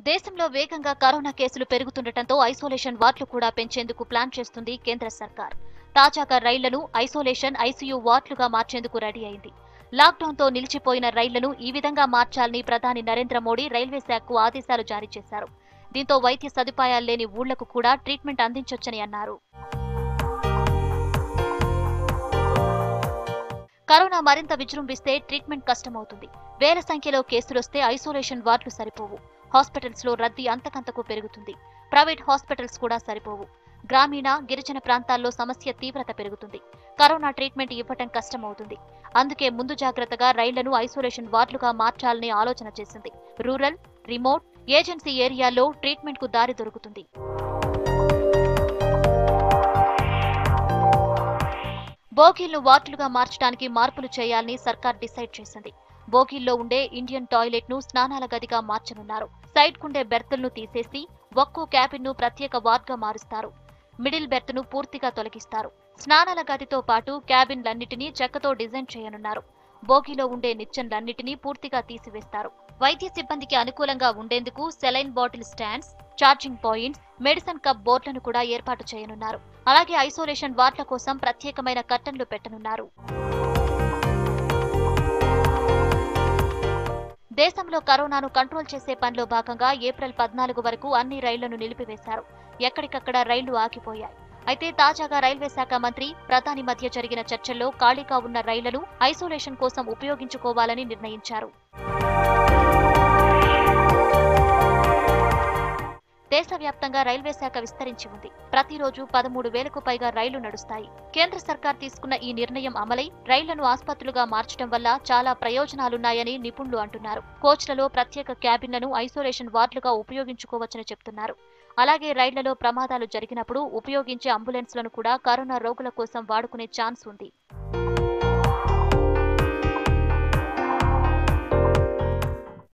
దేశంలో వేగంగా కరోనా కేసులు పెరుగుతుండటంతో ఐసోలేషన్ వార్డులు కూడా పెంచేందుకు ప్లాన్ చేస్తుంది కేంద్ర సర్కార్ తాజాగా రైళ్లను ఐసోలేషన్ ఐసీయూ వార్డులుగా మార్చేందుకు రెడీ అయింది లాక్డౌన్తో నిలిచిపోయిన రైళ్లను ఈ విధంగా మార్చాలని ప్రధాని నరేంద్ర మోడీ రైల్వే శాఖకు ఆదేశాలు జారీ చేశారు దీంతో వైద్య సదుపాయాలు లేని ఊళ్లకు కూడా ట్రీట్మెంట్ అందించొచ్చని అన్నారు కరోనా మరింత విజృంభిస్తే ట్రీట్మెంట్ కష్టమవుతుంది వేల సంఖ్యలో కేసులొస్తే ఐసోలేషన్ వార్డులు సరిపోవు హాస్పిటల్స్ లో రద్దీ అంతకంతకు పెరుగుతుంది ప్రైవేట్ హాస్పిటల్స్ కూడా సరిపోవు గ్రామీణ గిరిజన ప్రాంతాల్లో సమస్య తీవ్రత పెరుగుతుంది కరోనా ట్రీట్మెంట్ ఇవ్వటం కష్టమవుతుంది అందుకే ముందు జాగ్రత్తగా రైళ్లను ఐసోలేషన్ వార్డులుగా మార్చాలని ఆలోచన చేసింది రూరల్ రిమోట్ ఏజెన్సీ ఏరియాల్లో ట్రీట్మెంట్ కు దారి దొరుకుతుంది బోగీలను వార్డులుగా మార్చడానికి మార్పులు చేయాలని సర్కార్ డిసైడ్ చేసింది బోగీల్లో ఉండే ఇండియన్ టాయిలెట్ ను స్నానాల గదిగా మార్చనున్నారు సైడ్ కుండే బెర్తులను తీసేసి ఒక్కో క్యాబిన్ ను ప్రత్యేక వార్డ్గా మారుస్తారు మిడిల్ బెర్త్ ను పూర్తిగా తొలగిస్తారు స్నానాల గదితో పాటు క్యాబిన్లన్నిటినీ చెక్కతో డిజైన్ చేయనున్నారు బోగీలో ఉండే నిచ్చెన్లన్నిటినీ పూర్తిగా తీసివేస్తారు వైద్య సిబ్బందికి అనుకూలంగా ఉండేందుకు saline bottle stands charging points medicine cup బోర్డులను కూడా ఏర్పాటు చేయనున్నారు అలాగే ఐసోలేషన్ వార్డుల కోసం ప్రత్యేకమైన కర్టన్లు పెట్టనున్నారు దేశంలో కరోనాను కంట్రోల్ చేసే పనిలో భాగంగా ఏప్రిల్ పద్నాలుగు వరకు అన్ని రైళ్లను నిలిపివేశారు ఎక్కడికక్కడ రైళ్లు ఆగిపోయాయి అయితే తాజాగా రైల్వే శాఖ మంత్రి ప్రధాని మధ్య జరిగిన చర్చల్లో ఖాళీగా ఉన్న రైళ్లను ఐసోలేషన్ కోసం ఉపయోగించుకోవాలని నిర్ణయించారు దేశవ్యాప్తంగా రైల్వే శాఖ విస్తరించి ఉంది ప్రతిరోజు పదమూడు వేలకు పైగా రైళ్లు నడుస్తాయి కేంద్ర సర్కార్ తీసుకున్న ఈ నిర్ణయం అమలై రైళ్లను ఆసుపత్రులుగా మార్చడం వల్ల చాలా ప్రయోజనాలున్నాయని నిపుణులు అంటున్నారు కోచ్లలో ప్రత్యేక క్యాబిన్లను ఐసోలేషన్ వార్డులుగా ఉపయోగించుకోవచ్చని చెప్తున్నారు అలాగే రైళ్లలో ప్రమాదాలు జరిగినప్పుడు ఉపయోగించే అంబులెన్స్లను కూడా కరోనా రోగుల కోసం వాడుకునే ఛాన్స్ ఉంది